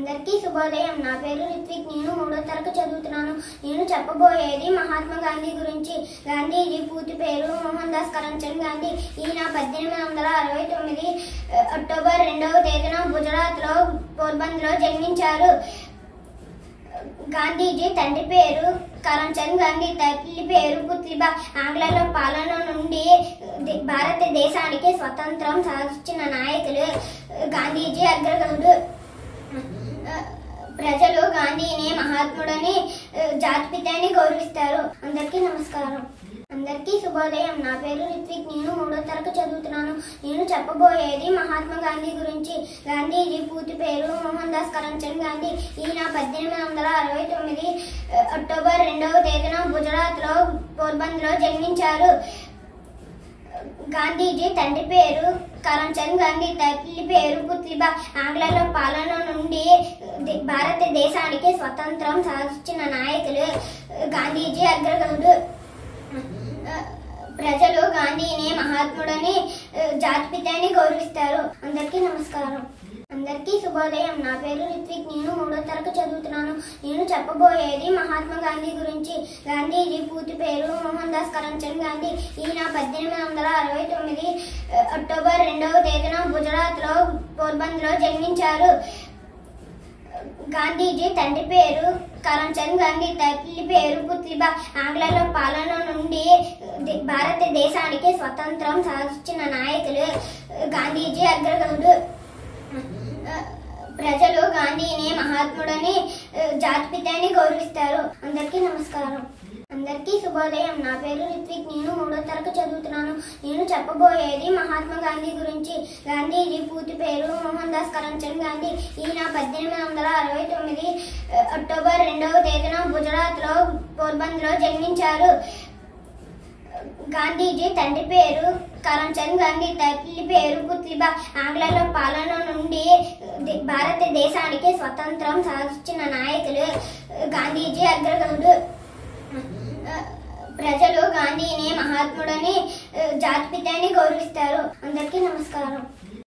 అందరికీ శుభోదయం నా పేరు రిత్విక్ నేను మూడో తరగతి చదువుతున్నాను నేను చెప్పబోయేది మహాత్మా గాంధీ గురించి గాంధీజీ పూర్తి పేరు మోహన్ దాస్ కరంచంద్ గాంధీ ఈయన పద్దెనిమిది వందల అరవై తొమ్మిది ఆ, అక్టోబర్ రెండవ తేదీన గుజరాత్లో పోర్బంద్లో జన్మించారు గాంధీజీ తండ్రి పేరు కరంచంద్ గాంధీ తల్లి పేరు పుత్లిబా ఆంగ్లేయుల పాలన నుండి ది- భారతదేశానికి స్వతంత్రం సాధించిన నాయకులు గాంధీజీ అగ్రగణుడు ప్రజలు గాంధీని మహాత్ముడని జాతిపితని గౌరవిస్తారు అందరికీ నమస్కారం అందరికీ శుభోదయం నా పేరు రిత్విక్ నేను మూడో తరగతి చదువుతున్నాను నేను చెప్పబోయేది మహాత్మా గాంధీ గురించి గాంధీజీ పూర్తి పేరు మోహన్ దాస్ కరంచంద్ గాంధీ ఈయన పద్దెనిమిది వందల అరవై తొమ్మిది ఆ, అక్టోబర్ రెండవ తేదీన గుజరాత్లో పోర్బంద్లో జన్మించారు గాంధీజీ తండ్రి పేరు కరంచంద్ గాంధీ తల్లి పేరు పుత్లిబా ఆంగ్లేయుల పాలన నుండి ది- భారతదేశానికి స్వతంత్రం సాధించిన నాయకులు గాంధీజీ అగ్రగణుడు ప్రజలు గాంధీని మహాత్ముడని జాతిపితని గౌరవిస్తారు అందరికీ నమస్కారం అందరికీ శుభోదయం నా పేరు రిత్విక్ నేను మూడో తరగతి చదువుతున్నాను నేను చెప్పబోయేది మహాత్మా గాంధీ గురించి గాంధీజీ పూర్తి పేరు మోహన్ దాస్ కరంచంద్ గాంధీ ఈయన పద్దెనిమిది వందల అరవై తొమ్మిది ఆ, అక్టోబర్ రెండవ తేదీన గుజరాత్లో పోర్బంద్లో జన్మించారు గాంధీజీ తండ్రి పేరు కరంచంద్ గాంధీ తల్లి పేరు పుత్లిబా ఆంగ్లేయుల పాలన నుండి ది- భారతదేశానికి స్వతంత్రం సాధించిన నాయకులు గాంధీజీ అగ్రగణుడు ప్రజలు గాంధీని మహాత్ముడని జాతిపితని గౌరవిస్తారు అందరికీ నమస్కారం అందరికీ శుభోదయం నా పేరు రిత్విక్ నేను మూడో తరగతి చదువుతున్నాను నేను చెప్పబోయేది మహాత్మా గాంధీ గురించి గాంధీజీ పూర్తి పేరు మోహన్ దాస్ కరంచంద్ గాంధీ ఈయన పద్దెనిమిది వందల అరవై తొమ్మిది ఆ, అక్టోబర్ రెండవ తేదీన గుజరాత్లో పోర్బంద్లో జన్మించారు గాంధీజీ తండ్రి పేరు కరంచంద్ గాంధీ తల్లి పేరు పుత్లిబా ఆంగ్లేయుల పాలన నుండి ది- భారతదేశానికి స్వతంత్రం సాధించిన నాయకులు గాంధీజీ అగ్రగణుడు ప్రజలు గాంధీని మహాత్ముడని జాతిపితని గౌరవిస్తారు అందరికీ నమస్కారం